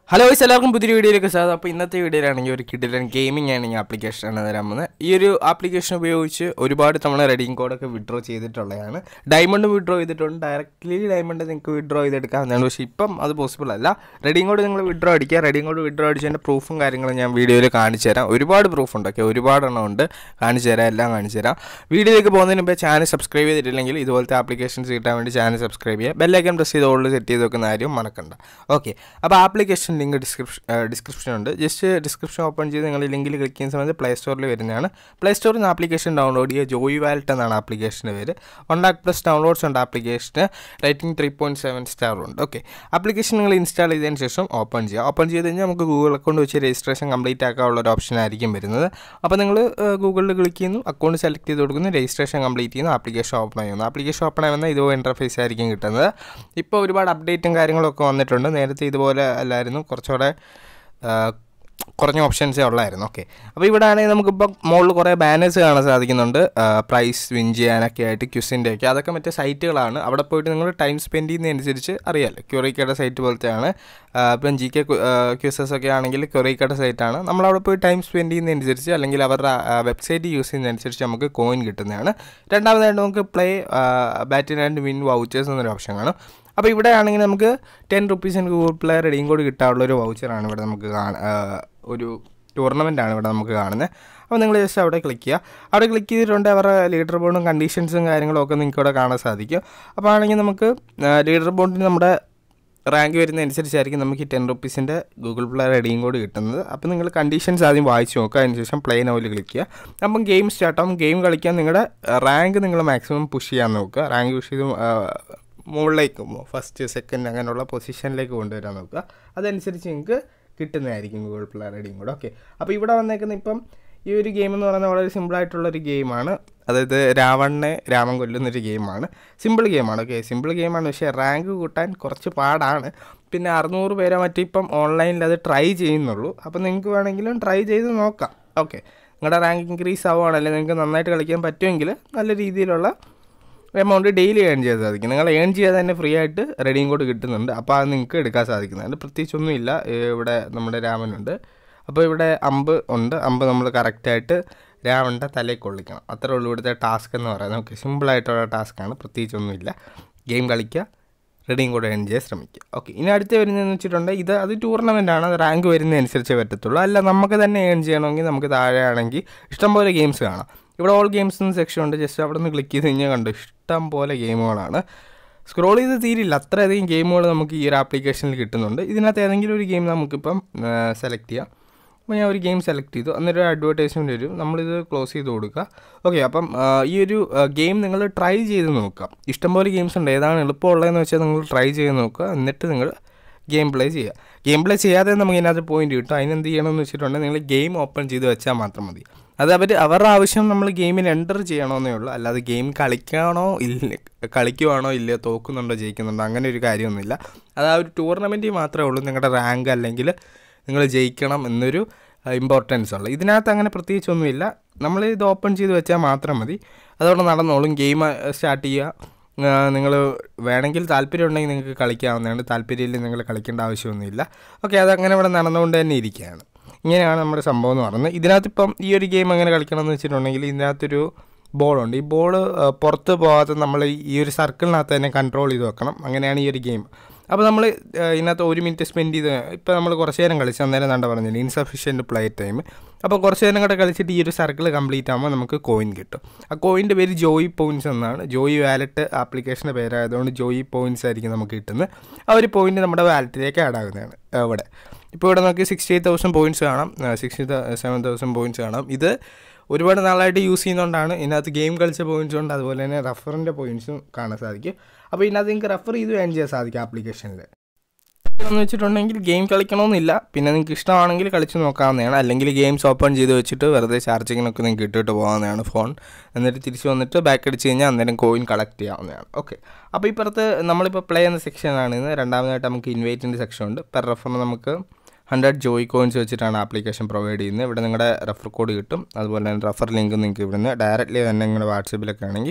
hello guys എല്ലാവർക്കും പുതിയ വീഡിയോയിലേക്ക് സ്വാഗതം അപ്പോൾ ഇന്നത്തെ വീഡിയോയിലാണെങ്കിൽ ഒരു കിഡിലൻ ഗെയിമിംഗ് ആണെങ്കിൽ ആപ്ലിക്കേഷനാണ് തരാൻ പോകുന്നത് ഈ ഒരു ആപ്ലിക്കേഷൻ ഉപയോഗിച്ച് ഒരുപാട് തവണ റെഡിങ് കോഡൊക്കെ വിഡ്രോ ചെയ്തിട്ടുള്ളതാണ് ഡയമണ്ട് വിഡ്രോ ചെയ്തിട്ടുണ്ട് ഡയറക്റ്റ്ലി ഡയമണ്ട് നിങ്ങൾക്ക് വിഡ്രോ ചെയ്തെടുക്കാവുന്നതാണ് പക്ഷേ ഇപ്പം അത് പോസിബിൾ അല്ല റെഡിങ് കോഡ് നിങ്ങൾ വിഡ്രോ അടിക്കുക റെഡിങ് കോഡ് വിഡ്രോ അടിച്ചതിൻ്റെ പ്രൂഫും കാര്യങ്ങളും ഞാൻ വീഡിയോയിൽ കാണിച്ചു തരാം ഒരുപാട് പ്രൂഫ് ഉണ്ട് ഓക്കെ ഒരുപാടെണ്ണം ഉണ്ട് കാണിച്ചു തരാം എല്ലാം കാണിച്ചു തരാം വീഡിയോയിലേക്ക് പോകുന്നതിന് മുമ്പ് ചാനൽ സബ്സ്ക്രൈബ് ചെയ്തിട്ടില്ലെങ്കിൽ ഇതുപോലത്തെ ആപ്ലിക്കേഷൻസ് കിട്ടാൻ വേണ്ടി ചാനൽ സബ്സ്ക്രൈബ് ചെയ്യുക ബെല്ലൈക്കൻ പ്രസ് ചെയ്ത് ഓൾഡ് സെറ്റ് ചെയ്ത് വെക്കുന്ന കാര്യം മറക്കണ്ട ഓക്കെ അപ്പോൾ ആപ്ലിക്കേഷൻ ലിങ്ക് ഡിസ്ക്രിപ്ഷൻ ഡിസ്ക്രിപ്ഷൻ ഉണ്ട് ജസ്റ്റ് ഡിസ്ക്രിപ്ഷൻ ഓപ്പൺ ചെയ്ത് നിങ്ങൾ ലിങ്കിൽ ക്ലിക്ക് ചെയ്യുന്ന സമയത്ത് പ്ലേ സ്റ്റോറിൽ വരുന്നതാണ് പ്ലേ സ്റ്റോറിൽ നിന്ന് ആപ്ലിക്കേഷൻ ഡൗൺലോഡ് ചെയ്യുക ജോയി വാലറ്റ് എന്നാണ് ആപ്ലിക്കേഷൻ്റെ പേര് വൺ ലാക്ക് പ്ലസ് ഡൗൺലോഡ്സ് ഉണ്ട് ആപ്ലിക്കേഷന് rating three point seven star ഉണ്ട് ഓക്കെ ആപ്ലിക്കേഷൻ നിങ്ങൾ ഇൻസ്റ്റാൾ ചെയ്തതിന് ശേഷം ഓപ്പൺ ചെയ്യുക ഓപ്പൺ ചെയ്ത് കഴിഞ്ഞാൽ നമുക്ക് ഗൂഗിൾ അക്കൗണ്ട് വെച്ച് രജിസ്ട്രേഷൻ കംപ്ലീറ്റ് ആക്കാനുള്ള ഒരു ഓപ്ഷൻ ആയിരിക്കും വരുന്നത് അപ്പോൾ നിങ്ങൾ ഗൂഗിളിൽ ക്ലിക്ക് ചെയ്യുന്നു അക്കൗണ്ട് സെലക്ട് ചെയ്ത് കൊടുക്കുന്നു രജിസ്ട്രേഷൻ കംപ്ലീറ്റ് ചെയ്യുന്നു ആപ്ലിക്കേഷൻ ഓപ്പൺ ചെയ്യുന്നു ആപ്ലിക്കേഷൻ ഓപ്പൺ ആകുന്ന ഇതുപോലെ ഇൻ്റർഫേസ് ആയിരിക്കും കിട്ടുന്നത് ഇപ്പോൾ ഒരുപാട് അപ്ഡേറ്റും കാര്യങ്ങളൊക്കെ വന്നിട്ടുണ്ട് നേരത്തെ ഇതുപോലെ അല്ലായിരുന്നു കുറച്ചുകൂടെ ആ, കുറഞ്ഞ ഓപ്ഷൻസേ ഉള്ളായിരുന്നു ഓക്കെ അപ്പോൾ ഇവിടെ ആണെങ്കിൽ നമുക്കിപ്പോൾ മുകളിൽ കുറേ ബാനേഴ്സ് കാണാൻ സാധിക്കുന്നുണ്ട് പ്രൈസ് വിൻ ചെയ്യാനൊക്കെ ആയിട്ട് ക്യുസിൻ്റെ ഒക്കെ അതൊക്കെ മറ്റേ സൈറ്റുകളാണ് അവിടെ പോയിട്ട് നിങ്ങൾ ടൈം സ്പെൻഡ് ചെയ്യുന്നതനുസരിച്ച് അറിയാമല്ലോ ക്യൂറിക്കയുടെ സൈറ്റ് പോലത്തെയാണ് ആ, ഇപ്പം ജി കെ ക്യൂസസ് ഒക്കെ ആണെങ്കിൽ ക്യൂറിക്കയുടെ സൈറ്റാണ് നമ്മളവിടെ പോയി ടൈം സ്പെൻഡ് ചെയ്യുന്നതനുസരിച്ച് അല്ലെങ്കിൽ അവരുടെ വെബ്സൈറ്റ് യൂസ് ചെയ്യുന്നതനുസരിച്ച് നമുക്ക് കോയിൻ കിട്ടുന്നതാണ് രണ്ടാമതായിട്ട് നമുക്ക് play batting and win vouchers എന്നൊരു ഓപ്ഷൻ കാണും അപ്പോൾ ഇവിടെ ആണെങ്കിൽ നമുക്ക് ടെൻ റുപ്പീസിന് ഗൂഗിൾ പ്ലേ റെഡിയും കൂടി കിട്ടാനുള്ള ഒരു വൗച്ചറാണ് ഇവിടെ നമുക്ക് കാണ ആ, ഒരു ടൂർണമെൻ്റ് ആണ് ഇവിടെ നമുക്ക് കാണുന്നത് അപ്പോൾ നിങ്ങൾ ജസ്റ്റ് അവിടെ ക്ലിക്ക് ചെയ്യുക അവിടെ ക്ലിക്ക് ചെയ്തിട്ടുണ്ട് അവരുടെ ലീഡർ ബോർഡും കണ്ടീഷൻസും കാര്യങ്ങളും ഒക്കെ നിങ്ങൾക്ക് ഇവിടെ കാണാൻ സാധിക്കും അപ്പോൾ ആണെങ്കിൽ നമുക്ക് ലീഡർ ബോർഡിന് നമ്മുടെ റാങ്ക് വരുന്നതനുസരിച്ചായിരിക്കും നമുക്ക് ഈ ടെൻ റുപ്പീസിൻ്റെ ഗൂഗിൾ പ്ലേ റെഡിയും കൂടി കിട്ടുന്നത് അപ്പോൾ നിങ്ങൾ കണ്ടീഷൻസ് ആദ്യം വായിച്ച് നോക്കുക അതിനുശേഷം പ്ലേ നൗവിൽ ക്ലിക്ക് ചെയ്യുക അപ്പം ഗെയിം സ്റ്റാർട്ട് ആകും ഗെയിം കളിക്കാൻ നിങ്ങളുടെ റാങ്ക് നിങ്ങൾ മാക്സിമം പുഷ് ചെയ്യാൻ നോക്കുക റാങ്ക് പുഷ് ചെയ്ത് ആ, മുകളിലേക്ക് ഫസ്റ്റ് സെക്കൻഡ് അങ്ങനെയുള്ള പൊസിഷനിലേക്ക് കൊണ്ടുവരാൻ നോക്കുക അതനുസരിച്ച് നിങ്ങൾക്ക് കിട്ടുന്നതായിരിക്കും ഗൂഗിൾ പ്ലേ റെഡിയും കൂടെ ഓക്കെ അപ്പോൾ ഇവിടെ വന്നേക്കുന്ന ഇപ്പം ഈ ഒരു ഗെയിം എന്ന് പറയുന്നത് വളരെ സിമ്പിളായിട്ടുള്ളൊരു ഗെയിമാണ് അതായത് രാവണനെ രാമൻ കൊല്ലുന്നൊരു ഗെയിമാണ് സിമ്പിൾ ഗെയിമാണ് ഓക്കെ സിമ്പിൾ ഗെയിമാണ് പക്ഷേ റാങ്ക് കൂട്ടാൻ കുറച്ച് പാടാണ് പിന്നെ അറുന്നൂറ് പേരെ മറ്റേ ഇപ്പം ഓൺലൈനിൽ അത് ട്രൈ ചെയ്യുന്നുള്ളൂ അപ്പോൾ നിങ്ങൾക്ക് വേണമെങ്കിലും ട്രൈ ചെയ്ത് നോക്കാം ഓക്കെ നിങ്ങളുടെ റാങ്ക് ഇൻക്രീസ് ആവുകയാണ് അല്ലെങ്കിൽ നിങ്ങൾക്ക് നന്നായിട്ട് കളിക്കാൻ പറ്റുമെങ്കിൽ നല്ല രീതിയിലുള്ള എമൗണ്ട് ഡെയിലി ഏൺ ചെയ്യാൻ സാധിക്കും നിങ്ങൾ ഏൺ ചെയ്യാതെ തന്നെ ഫ്രീ ആയിട്ട് റെഡിയും കോഡ് കിട്ടുന്നുണ്ട് അപ്പോൾ അത് നിങ്ങൾക്ക് എടുക്കാൻ സാധിക്കുന്നതാണ് പ്രത്യേകിച്ചൊന്നുമില്ല ഏഹ് ഇവിടെ നമ്മുടെ രാമനുണ്ട് അപ്പോൾ ഇവിടെ അമ്പ് ഉണ്ട് അമ്പ് നമ്മൾ കറക്റ്റായിട്ട് രാവണൻ്റെ തലയിൽ കൊള്ളിക്കണം അത്രേ ഉള്ളൂ ഇവിടുത്തെ ടാസ്ക് എന്ന് പറയുന്നത് ഓക്കെ സിമ്പിളായിട്ടുള്ള ടാസ്ക്കാണ് പ്രത്യേകിച്ചൊന്നുമില്ല ഗെയിം കളിക്കുക റെഡിയും കൂടെ ഏൺ ചെയ്യാൻ ശ്രമിക്കുക ഓക്കെ ഇനി അടുത്ത് വരുന്നതെന്ന് വെച്ചിട്ടുണ്ടെങ്കിൽ ഇത് അത് ടൂർണമെൻ്റ് ആണ് അത് റാങ്ക് വരുന്നതനുസരിച്ചേ പറ്റത്തുള്ളൂ അല്ല നമുക്ക് തന്നെ ഏൺ ചെയ്യണമെങ്കിൽ നമുക്ക് താഴെയാണെങ്കിൽ ഇഷ്ടംപോലെ ഗെയിംസ് കാണാം ഇവിടെ ഓൾ ഗെയിംസ് എന്ന സെക്ഷൻ ഉണ്ട് ജസ്റ്റ് അവിടെ നിന്ന് ക്ലിക്ക് ചെയ്ത് കഴിഞ്ഞാൽ കണ്ടു ഇഷ്ടം പോലെ ഗെയിമുകളാണ് സ്ക്രോൾ ചെയ്ത് തീരില്ല അത്രയധികം ഗെയിമുകൾ നമുക്ക് ഈ ഒരു ആപ്ലിക്കേഷനിൽ കിട്ടുന്നുണ്ട് ഇതിനകത്ത് ഏതെങ്കിലും ഒരു ഗെയിം നമുക്കിപ്പം സെലക്ട് ചെയ്യാം അപ്പോൾ ഞാൻ ഒരു ഗെയിം സെലക്ട് ചെയ്തു അന്നൊരു അഡ്വർടൈസ്മെൻറ്റ് വരും നമ്മളിത് ക്ലോസ് ചെയ്ത് കൊടുക്കുക ഓക്കെ അപ്പം ആ, ഈ ഒരു ഗെയിം നിങ്ങൾ ട്രൈ ചെയ്ത് നോക്കുക ഇഷ്ടംപോലെ ഗെയിംസ് ഉണ്ട് ഏതാണ് എളുപ്പമുള്ളതെന്ന് വെച്ചാൽ നിങ്ങൾ ട്രൈ ചെയ്ത് നോക്കുക എന്നിട്ട് നിങ്ങൾ ഗെയിം പ്ലേ ചെയ്യുക ഗെയിം പ്ലേ ചെയ്യാതെ നമുക്ക് ഇതിനകത്ത് പോയിന്റ് കിട്ടും അതിനെന്ത് ചെയ്യണമെന്ന് വെച്ചിട്ടുണ്ടെങ്കിൽ നിങ്ങൾ ഗെയിം ഓപ്പൺ ചെയ്ത് വെച്ചാൽ മാത്രം മതി അത് അവർ അവരുടെ ആവശ്യം നമ്മൾ ഗെയിമിൽ എൻ്റർ ചെയ്യണമെന്നേ ഉള്ളൂ അല്ലാതെ ഗെയിം കളിക്കണോ ഇല്ല കളിക്കുവാണോ ഇല്ലയോ തോക്കുന്നുണ്ടോ ജയിക്കുന്നുണ്ടോ അങ്ങനെ ഒരു കാര്യമൊന്നുമില്ല അത് ആ ഒരു ടൂർണമെൻറ്റിൽ മാത്രമേ ഉള്ളൂ നിങ്ങളുടെ റാങ്ക് അല്ലെങ്കിൽ നിങ്ങൾ ജയിക്കണം എന്നൊരു ഇമ്പോർട്ടൻസ് ഉള്ളു ഇതിനകത്ത് അങ്ങനെ പ്രത്യേകിച്ചൊന്നുമില്ല നമ്മൾ ഇത് ഓപ്പൺ ചെയ്ത് വെച്ചാൽ മാത്രം മതി അതോടെ നടന്നോളും ഗെയിം സ്റ്റാർട്ട് ചെയ്യുക നിങ്ങൾ വേണമെങ്കിൽ താല്പര്യം ഉണ്ടെങ്കിൽ നിങ്ങൾക്ക് കളിക്കാവുന്നതാണ് താല്പര്യമില്ല നിങ്ങൾ കളിക്കേണ്ട ആവശ്യമൊന്നുമില്ല ഓക്കെ അതങ്ങനെ ഇവിടെ നടന്നുകൊണ്ട് തന്നെ ഇരിക്കുകയാണ് ഇങ്ങനെയാണ് നമ്മുടെ സംഭവം എന്ന് പറയുന്നത് ഇതിനകത്ത് ഇപ്പം ഈ ഒരു ഗെയിം എങ്ങനെ കളിക്കണം എന്ന് വെച്ചിട്ടുണ്ടെങ്കിൽ ഇതിനകത്തൊരു ബോളുണ്ട് ഈ ബോൾ പുറത്ത് പോകാതെ നമ്മൾ ഈ ഒരു സർക്കിളിനകത്ത് തന്നെ കൺട്രോൾ ചെയ്ത് വെക്കണം അങ്ങനെയാണ് ഈ ഒരു ഗെയിം അപ്പോൾ നമ്മൾ ഇതിനകത്ത് ഒരു മിനിറ്റ് സ്പെൻഡ് ചെയ്ത് ഇപ്പോൾ നമ്മൾ കുറച്ച് നേരം കളിച്ച് അന്നേരം കണ്ട പറഞ്ഞില്ല ഇൻസഫിഷ്യൻറ്റ് പ്ലേ ടൈം അപ്പോൾ കുറച്ച് നേരം കൂടെ കളിച്ചിട്ട് ഈ ഒരു സർക്കിൾ കംപ്ലീറ്റ് ആകുമ്പോൾ നമുക്ക് കോയിൻ കിട്ടും ആ കോയിൻ്റെ പേര് ജോയി പോയിൻറ്റ്സ് എന്നാണ് ജോയി വാലറ്റ് ആപ്ലിക്കേഷൻ്റെ പേരായതുകൊണ്ട് ജോയി പോയിൻറ്റ്സ് ആയിരിക്കും നമുക്ക് കിട്ടുന്നത് ആ ഒരു പോയിൻറ്റ് നമ്മുടെ വാലറ്റിലേക്ക് ആഡ് ആകുന്നതാണ് ആ, ഇവിടെ ഇപ്പോൾ ഇവിടെ നമുക്ക് സിക്സ്റ്റി എയ്റ്റ് തൗസൻഡ് പോയിൻറ്റ്സ് കാണാം സിക്സ്റ്റി സെവൻ തൗസൻഡ് പോയിൻറ്റ്സ് കാണാം ഇത് ഒരുപാട് നാളായിട്ട് യൂസ് ചെയ്യുന്നതുകൊണ്ടാണ് ഇതിനകത്ത് ഗെയിം കളിച്ച പോയിൻറ്റ്സ് ഉണ്ട് അതുപോലെ തന്നെ റഫറിൻ്റെ പോയിൻറ്റ്സും കാണാൻ സാധിക്കും അപ്പോൾ ഇതിനകത്ത് നിങ്ങൾക്ക് റെഫർ ചെയ്ത് ഏൺ ചെയ്യാൻ സാധിക്കും ആപ്ലിക്കേഷനിൽ എന്ന് വെച്ചിട്ടുണ്ടെങ്കിൽ ഗെയിം കളിക്കണമെന്നില്ല പിന്നെ നിങ്ങൾക്ക് ഇഷ്ടമാണെങ്കിൽ കളിച്ച് നോക്കാവുന്നതാണ് അല്ലെങ്കിൽ ഗെയിംസ് ഓപ്പൺ ചെയ്ത് വെച്ചിട്ട് വെറുതെ ചാർജിങ്ങിനൊക്കെ നിങ്ങൾക്ക് ഇട്ടിട്ട് പോകാവുന്നതാണ് ഫോൺ എന്നിട്ട് തിരിച്ച് വന്നിട്ട് ബാക്ക് അടിച്ച് കഴിഞ്ഞാൽ അന്നേരം കോയിൻ കളക്ട് ചെയ്യാവുന്നതാണ് ഓക്കെ അപ്പോൾ ഇപ്പുറത്ത് നമ്മളിപ്പോൾ പ്ലേ എന്ന സെക്ഷനാണ് ഇത് രണ്ടാമതായിട്ട് നമുക്ക് ഇൻവൈറ്റിൻ്റെ സെക്ഷൻ ഉണ്ട് പെർ റെഫറിന് നമുക്ക് ഹൺഡ്രഡ് ജോയ് കോയിൻസ് വെച്ചിട്ടാണ് ആപ്ലിക്കേഷൻ പ്രൊവൈഡ് ചെയ്യുന്നത് ഇവിടെ നിങ്ങളുടെ റെഫർ കോഡ് കിട്ടും അതുപോലെ തന്നെ റെഫർ ലിങ്ക് നിങ്ങൾക്ക് ഇവിടുന്ന് ഡയറക്റ്റ്ലി തന്നെ നിങ്ങളുടെ വാട്സപ്പിലൊക്കെ ആണെങ്കിൽ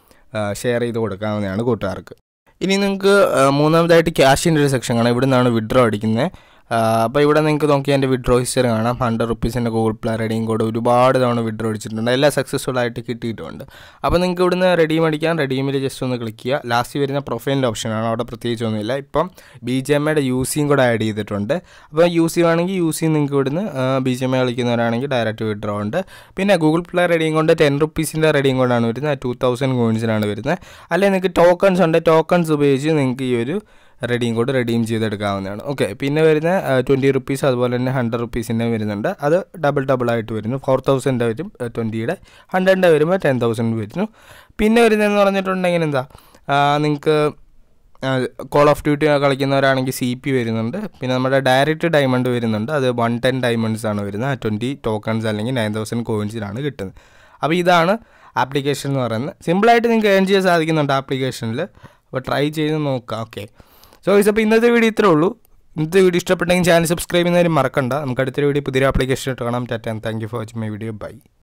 ഷെയർ ചെയ്ത് കൊടുക്കാവുന്നതാണ് കൂട്ടുകാർക്ക് ഇനി നിങ്ങൾക്ക് മൂന്നാമതായിട്ട് ക്യാഷിൻ്റെ ഒരു സെക്ഷൻ കാണാം ഇവിടെ നിന്നാണ് വിഡ്രോ അടിക്കുന്നത് അപ്പോൾ ഇവിടെ നിങ്ങൾക്ക് നോക്കിയാൽ എൻ്റെ വിഡ്രോ ഹിസ്റ്ററി കാണാം ഹൺഡ്രഡ് റുപ്പീസിൻ്റെ ഗൂഗിൾ പ്ലേ റെഡിയും കോഡ് ഒരുപാട് തവണ വിഡ്രോ അടിച്ചിട്ടുണ്ട് എല്ലാം സക്സസ്ഫുൾ ആയിട്ട് കിട്ടിയിട്ടുണ്ട് അപ്പോൾ നിങ്ങൾക്ക് ഇവിടുന്ന് റെഡീം അടിക്കാം റെഡീമിൽ ജസ്റ്റ് ഒന്ന് ക്ലിക്ക് ചെയ്യുക ലാസ്റ്റ് വരുന്ന പ്രൊഫൈലിൻ്റെ ഓപ്ഷനാണ് അവിടെ പ്രത്യേകിച്ചൊന്നുമില്ല ഇപ്പം ബി ജി എം എയുടെ യു സിയും കൂടെ ആഡ് ചെയ്തിട്ടുണ്ട് അപ്പോൾ യു സി വേണമെങ്കിൽ യു സി നിങ്ങൾക്ക് ഇവിടുന്ന് ബി ജി എം എ കളിക്കുന്നവരാണെങ്കിൽ ഡയറക്റ്റ് വിഡ്രോ ഉണ്ട് പിന്നെ ഗൂഗിൾ പ്ലേ റെഡിയും കൊണ്ട് ടെൻ റുപ്പീസിൻ്റെ റെഡിയും കൊണ്ടാണ് വരുന്നത് ടു തൗസൻഡ് കോയിൻസിനാണ് വരുന്നത് അല്ലെങ്കിൽ നിങ്ങൾക്ക് ടോക്കൺസ് ഉണ്ട് ടോക്കൺസ് ഉപയോഗിച്ച് നിങ്ങൾക്ക് ഈ ഒരു റെഡീം കോഡ് റെഡീം ചെയ്തെടുക്കാവുന്നതാണ് ഓക്കെ പിന്നെ വരുന്ന ട്വൻറ്റി റുപ്പീസ് അതുപോലെ തന്നെ ഹൺഡ്രഡ് റുപ്പീസിൻ്റെ വരുന്നുണ്ട് അത് ഡബിൾ ഡബിൾ ആയിട്ട് വരുന്നു ഫോർ തൗസൻഡ് വരും ട്വൻറ്റിയുടെ ഹൺഡ്രഡിൻ്റെ വരുമ്പോൾ ടെൻ തൗസൻഡ് വരുന്നു പിന്നെ വരുന്നതെന്ന് പറഞ്ഞിട്ടുണ്ടെങ്കിൽ എന്താ നിങ്ങൾക്ക് കോൾ ഓഫ് ഡ്യൂട്ടി കളിക്കുന്നവരാണെങ്കിൽ സി പി വരുന്നുണ്ട് പിന്നെ നമ്മുടെ ഡയറക്റ്റ് ഡയമണ്ട് വരുന്നുണ്ട് അത് വൺ ടെൻ ഡയമണ്ട്സ് ആണ് വരുന്നത് ട്വൻറ്റി ടോക്കൺസ് അല്ലെങ്കിൽ നയൻ തൗസൻഡ് കോയിൻസിനാണ് കിട്ടുന്നത് അപ്പോൾ ഇതാണ് ആപ്ലിക്കേഷൻ എന്ന് പറയുന്നത് സിമ്പിളായിട്ട് നിങ്ങൾക്ക് ഏൺ ചെയ്യാൻ സാധിക്കുന്നുണ്ട് ആപ്ലിക്കേഷനിൽ അപ്പോൾ ട്രൈ ചെയ്ത് നോക്കാം ഓക്കെ സോ ഗൈസ് അപ്പോൾ ഇന്നത്തെ വീഡിയോ ഇത്രേ ഉള്ളൂ ഇന്നത്തെ വീഡിയോ ഇഷ്ടപ്പെട്ടെങ്കിൽ ചാനൽ സബ്സ്ക്രൈബ് ചെയ്യുന്നവരും മറക്കണ്ട നമുക്ക് അടുത്തൊരു വീഡിയോ പുതിയ ആപ്ലിക്കേഷൻ ഇട്ട് കാണാം ടാറ്റ thank you for watching my video by